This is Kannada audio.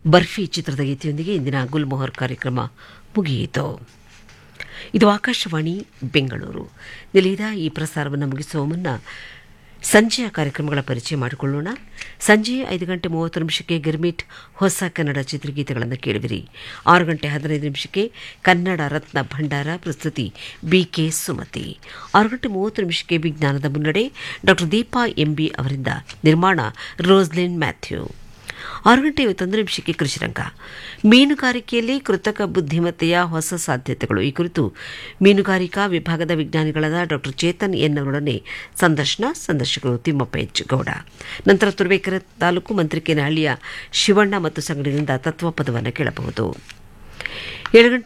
ಬರ್ಫಿ ಚಿತ್ರದ ಗೀತೆಯೊಂದಿಗೆ ಇಂದಿನ ಗುಲ್ಮೊಹರ್ ಕಾರ್ಯಕ್ರಮ ಮುಗಿಯಿತು ಇದು ಆಕಾಶವಾಣಿ ಬೆಂಗಳೂರು ನಿಲಯದ ಈ ಪ್ರಸಾರವನ್ನು ಮುಗಿಸುವ ಮುನ್ನ ಸಂಜೆಯ ಕಾರ್ಯಕ್ರಮಗಳ ಪರಿಚಯ ಮಾಡಿಕೊಳ್ಳೋಣ ಸಂಜೆ ಐದು ಗಂಟೆ ಮೂವತ್ತು ನಿಮಿಷಕ್ಕೆ ಗಿರ್ಮಿಟ್ ಹೊಸ ಕನ್ನಡ ಚಿತ್ರಗೀತೆಗಳನ್ನು ಕೇಳುವಿರಿ ಆರು ಗಂಟೆ ಹದಿನೈದು ನಿಮಿಷಕ್ಕೆ ಕನ್ನಡ ರತ್ನ ಭಂಡಾರ ಪ್ರಸ್ತುತಿ ಬಿಕೆ ಸುಮತಿ ಆರು ಗಂಟೆ ಮೂವತ್ತು ನಿಮಿಷಕ್ಕೆ ವಿಜ್ಞಾನದ ಮುನ್ನಡೆ ಡಾಕ್ಟರ್ ದೀಪಾ ಎಂಬಿ ಅವರಿಂದ ನಿರ್ಮಾಣ ರೋಸ್ಲಿನ್ ಮ್ಯಾಥ್ಯೂ ಆರು ಗಂಟೆ ಐವತ್ತೊಂದು ನಿಮಿಷಕ್ಕೆ ಕೃಷಿರಂಗ ಮೀನುಗಾರಿಕೆಯಲ್ಲಿ ಕೃತಕ ಬುದ್ಧಿಮತ್ತೆಯ ಹೊಸ ಸಾಧ್ಯತೆಗಳು ಈ ಕುರಿತು ಮೀನುಗಾರಿಕಾ ವಿಭಾಗದ ವಿಜ್ಞಾನಿಗಳಾದ ಡಾಕ್ಟರ್ ಚೇತನ್ ಎನ್ ಅವರೊಡನೆ ಸಂದರ್ಶನ ಸಂದರ್ಶಕರು ತಿಮ್ಮಪ್ಪ ಎಚ್ ಗೌಡ ನಂತರ ತುರುವೇಕೆರೆ ತಾಲೂಕು ಮಂತ್ರಿಕೇನಹಳ್ಳಿಯ ಶಿವಣ್ಣ ಮತ್ತು ಸಂಗಡಿನಿಂದ ತತ್ವಪದವನ್ನು ಕೇಳಬಹುದು ಏಳು ಗಂಟೆ